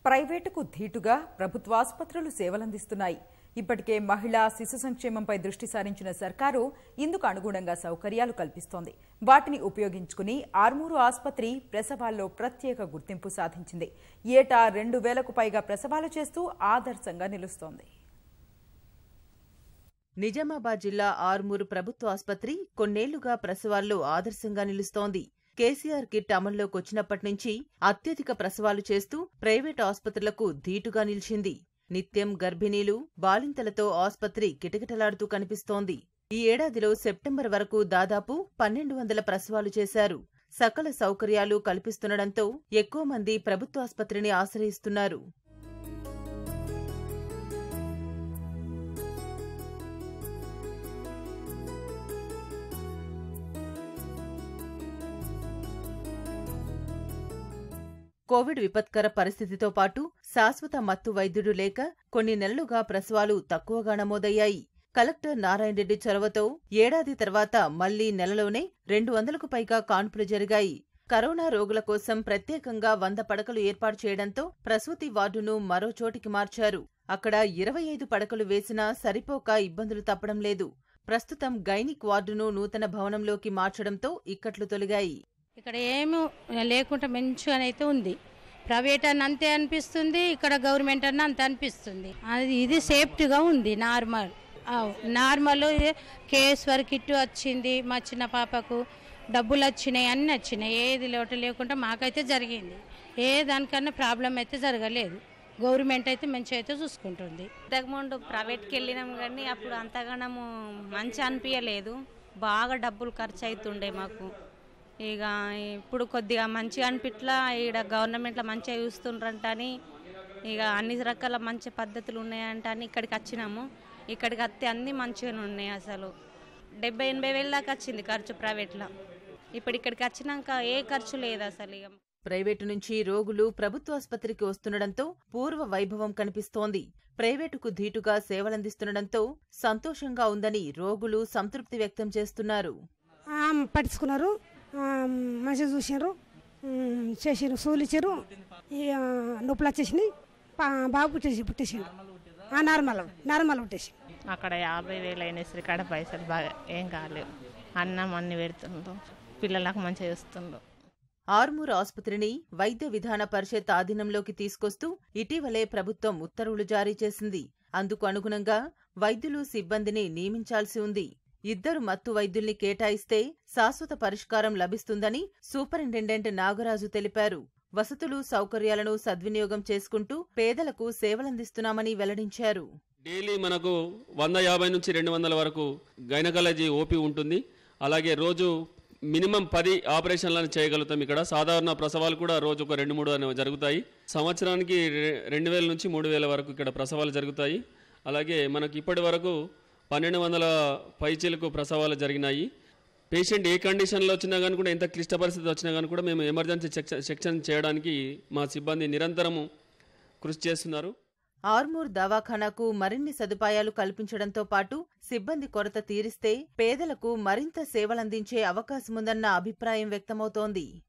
ప్రైవేటుకు ధీటుగా ప్రభుత్వాసుపత్రులు సేవలందిస్తున్నాయి ఇప్పటికే మహిళా శిశు సంక్షేమంపై దృష్టి సారించిన సర్కారు ఇందుకు అనుగుణంగా సౌకర్యాలు కల్పిస్తోంది వాటిని ఉపయోగించుకుని ఆర్మూరు ఆసుపత్రి ప్రసవాల్లో ప్రత్యేక గుర్తింపు సాధించింది ఏటా రెండు వేలకు పైగా ప్రసవాలు చేస్తూ ఆదర్శంగా నిలుస్తోంది నిజామాబాద్ జిల్లా ఆర్మూరు ప్రభుత్వ ఆసుపత్రి కొన్నేళ్లుగా ప్రసవాల్లో ఆదర్శంగా నిలుస్తోంది కేసీఆర్ కిట్ అమల్లోకి వచ్చినప్పటి నుంచి అత్యధిక ప్రసవాలు చేస్తూ ప్రైవేట్ ఆసుపత్రులకు ధీటుగా నిలిచింది నిత్యం గర్భిణీలు బాలింతలతో ఆసుపత్రి కిటకిటలాడుతూ కనిపిస్తోంది ఈ ఏడాదిలో సెప్టెంబర్ వరకు దాదాపు పన్నెండు వందల ప్రసవాలు చేశారు సకల సౌకర్యాలు కల్పిస్తుండటంతో ఎక్కువ మంది ప్రభుత్వాసుపత్రిని ఆశ్రయిస్తున్నారు కోవిడ్ విపత్కర పరిస్థితితో పాటు శాశ్వత మత్తు వైద్యుడు లేక కొన్ని నెలలుగా ప్రసవాలు తక్కువగా నమోదయ్యాయి కలెక్టర్ నారాయణ రెడ్డి చొరవతో ఏడాది తర్వాత మళ్లీ నెలలోనే రెండు వందలకు పైగా కాన్పులు జరిగాయి కరోనా రోగుల కోసం ప్రత్యేకంగా వంద పడకలు ఏర్పాటు చేయడంతో ప్రసూతి వార్డును మరో చోటికి మార్చారు అక్కడ ఇరవై ఐదు పడకలు వేసినా సరిపోక ఇబ్బందులు తప్పడం లేదు ప్రస్తుతం గైనిక్ వార్డును నూతన భవనంలోకి మార్చడంతో ఇక్కట్లు తొలగాయి ఇక్కడ ఏమి లేకుండా మంచిగానైతే ఉంది ప్రైవేట్ అని అంతే అనిపిస్తుంది ఇక్కడ గవర్నమెంట్ అన్న అంతే అనిపిస్తుంది అది ఇది సేఫ్టీగా ఉంది నార్మల్ ఆవ్, నార్మల్ కేఎస్వర్ కిట్ వచ్చింది మా చిన్న పాపకు డబ్బులు వచ్చినాయి అన్నీ వచ్చినాయి ఏది లోటు లేకుండా మాకైతే జరిగింది ఏ దానికన్నా ప్రాబ్లం అయితే జరగలేదు గవర్నమెంట్ అయితే మంచిగా అయితే చూసుకుంటుంది ఇంతకుముందు ప్రైవేట్కి వెళ్ళినాం కానీ అప్పుడు అంతగానము మంచి అనిపించలేదు బాగా డబ్బులు ఖర్చు అవుతుండే మాకు ఇక ఇప్పుడు కొద్దిగా మంచిగా అనిపిట్లా ఈడ గవర్నమెంట్లో మంచిగా చూస్తుండ్రంట అని ఇక అన్ని రకాల మంచి పద్ధతులు ఉన్నాయంట అని ఇక్కడికి వచ్చినాము ఇక్కడికి వస్తే అన్నీ మంచిగానే ఉన్నాయి అసలు డెబ్బై ఎనభై వేల దాకా వచ్చింది ఖర్చు ప్రైవేట్లో ఇప్పుడు ఇక్కడికి వచ్చినాక ఏ ఖర్చు లేదు అసలు ఇక ప్రైవేటు నుంచి రోగులు ప్రభుత్వాసుపత్రికి వస్తుండటంతో పూర్వ వైభవం కనిపిస్తోంది ప్రైవేటుకు ధీటుగా సేవలందిస్తుండటంతో సంతోషంగా ఉందని రోగులు సంతృప్తి వ్యక్తం చేస్తున్నారు ఆ, పట్టించుకున్నారు ఆ, మంచిగా చూసినారు ఉమ్, చేసిర్రు సూలు ఇచ్చారు ఇక నొప్పులు వచ్చేసినాయి పా- బాబు పుట్టేసి పుట్టేసిండు ఆ, నార్మల్ నార్మల్ పుట్టేసి అక్కడ యాభై వేలు అయినా సరే కాడ పైసలు బాగా ఏం కాలేవు అన్నం అన్ని పెడుతుండ్రు పిల్లలకు మంచిగా చూస్తుండ్రు ఆర్మూర్ ఆసుపత్రిని వైద్య విధాన పరిషత్ ఆధీనంలోకి తీసుకొస్తూ ఇటీవలే ప్రభుత్వం ఉత్తర్వులు జారీ చేసింది అందుకు అనుగుణంగా వైద్యులు సిబ్బందిని నియమించాల్సి ఉంది ఇద్దరు మత్తు వైద్యుల్ని కేటాయిస్తే శాశ్వత పరిష్కారం లభిస్తుందని సూపరింటెండెంట్ నాగరాజు తెలిపారు వసతులు సౌకర్యాలను సద్వినియోగం చేసుకుంటూ పేదలకు సేవలందిస్తున్నామని వెల్లడించారు డైలీ మనకు వంద యాభై నుంచి రెండు వందల వరకు గైనకాలజీ ఓపీ ఉంటుంది అలాగే రోజు మినిమం పది ఆపరేషన్లను చేయగలుగుతాం ఇక్కడ సాధారణ ప్రసవాలు కూడా రోజు ఒక రెండు మూడు అనేవి జరుగుతాయి సంవత్సరానికి రె- రెండు వేల నుంచి మూడు వేల వరకు ఇక్కడ ప్రసవాలు జరుగుతాయి అలాగే మనకి ఇప్పటి వరకు పన్నెండు వందల పైచీలకు ప్రసవాలు జరిగినాయి పేషెంట్ ఏ కండిషన్లో వచ్చినా కానీ కూడా ఎంత క్లిష్ట పరిస్థితి వచ్చినా కానీ కూడా మేము ఎమర్జెన్సీ సెక్షన్ సెక్షన్ చేయడానికి మా సిబ్బంది నిరంతరము కృషి చేస్తున్నారు ఆర్మూర్ దవాఖానాకు మరిన్ని సదుపాయాలు కల్పించడంతో పాటు సిబ్బంది కొరత తీరిస్తే పేదలకు మరింత సేవలందించే అవకాశముందన్న అభిప్రాయం వ్యక్తమవుతోంది